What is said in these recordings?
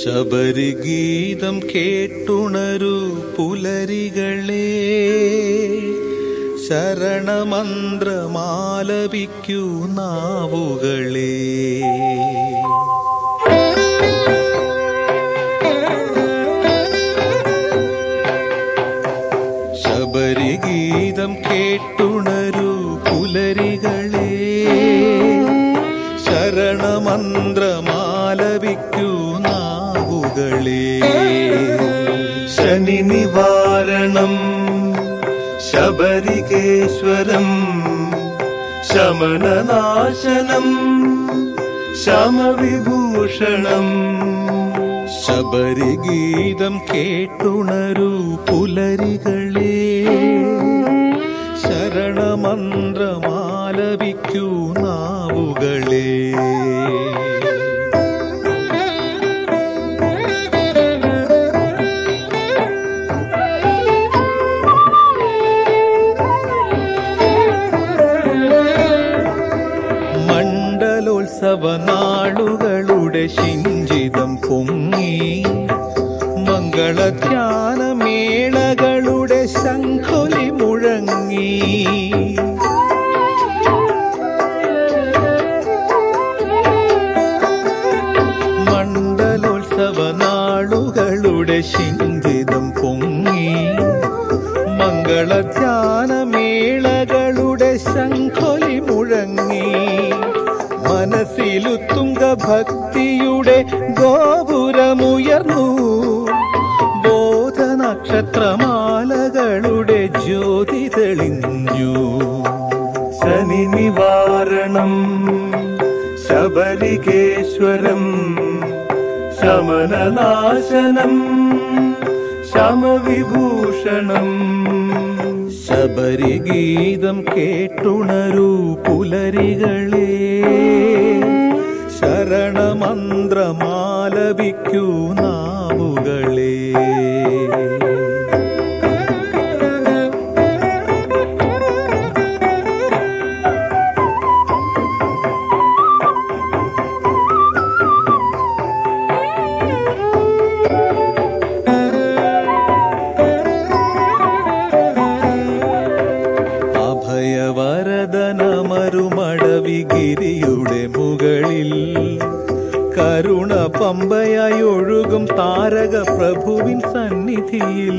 ശബരിഗീതം കേട്ടുണരൂ പുലരികളെ ശരണമന്ത്രമാലപിക്കൂ നാവുകളെ ശബരിഗീതം കേട്ടുണരൂ പുലരികളെ ശരണമന്ത്രമാലപിക്കൂ നാവുകളെ ശനി നിവാരണം ശബരികേശ്വരം ശമനനാശനം ശമവിഭൂഷണം ശബരിഗീതം കേട്ടുണരൂ പുലരികളെ ശരണമന്ത്രമാലപിക്കൂ നാവുകളെ മണ്ഡലോത്സവ നാളുകളുടെ ശിഞ്ചിതം പൊങ്ങി മംഗളധ്യാനമേളകളുടെ ശംഖുലി മുഴങ്ങി മണ്ഡലോത്സവ നാളുകളുടെ ശിഞ്ചിതം പൊങ്ങി മംഗളധ്യാനമേളകളുടെ ശംഖൊലി മുഴങ്ങി മനസ്സിലുത്തുങ്ക ഭക്തിയുടെ ഗോപുരമുയർന്നു ബോധനക്ഷത്രമാലകളുടെ ജ്യോതി തെളിഞ്ഞു ശനി നിവാരണം ശബരികേശ്വരം ശമനനാശനം ശമവിഭൂഷണം ശബരിഗീതം കേട്ടുണരൂ പുലരികളെ ശരണമന്ത്രമാലപിക്കൂ നാവുകളെ അഭയവരദനമരുമടവിഗിരിയുടെ മുകളിൽ കരുണ പമ്പയായി ഒഴുകും താരക പ്രഭുവിൻ സന്നിധിയിൽ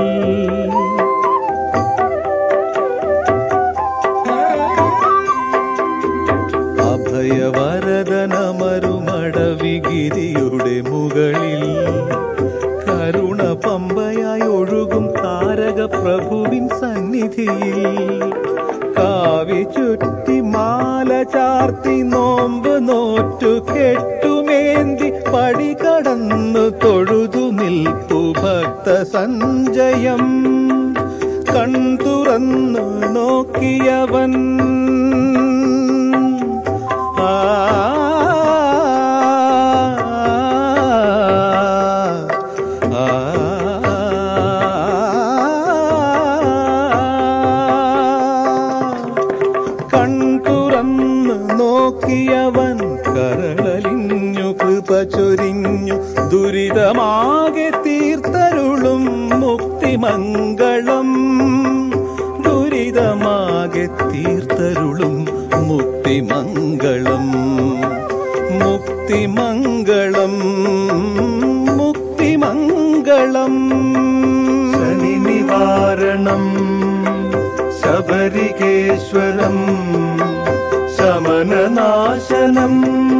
അഭയവരദനമരുമടവിഗിരിയുടെ മുകളിൽ കരുണ പമ്പയായി ഒഴുകും താരക പ്രഭുവിൻ സന്നിധിയിൽ കാവി ചുറ്റി മാല ചാർത്തി നോമ്പ് നോറ്റു കെട്ടുമേന്തി പടി കടന്നു തൊഴുതു നിൽപ്പു ഭക്ത സഞ്ജയം കൺതുറന്നു നോക്കിയവൻ ആ കൺതുറന്ന് നോക്കിയവൻ കരളലിഞ്ഞു കൃപ ചൊരിഞ്ഞു ദുരിതമാകെ തീർത്തരുളും മുക്തിമംഗളം ദുരിതമാകെ തീർത്തരുളും മുക്തിമംഗളം മുക്തിമംഗളം മുക്തിമംഗളം ശനി നിവാരണം ശബരികേശ്വരം ശമനനാശനം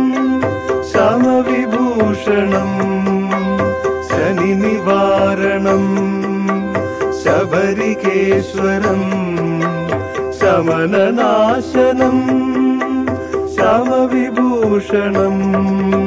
ശമവിഭൂഷണം ശനി നിവാരണം ശബരികേശ്വരം ശമനനാശനം ശമവിഭൂഷണം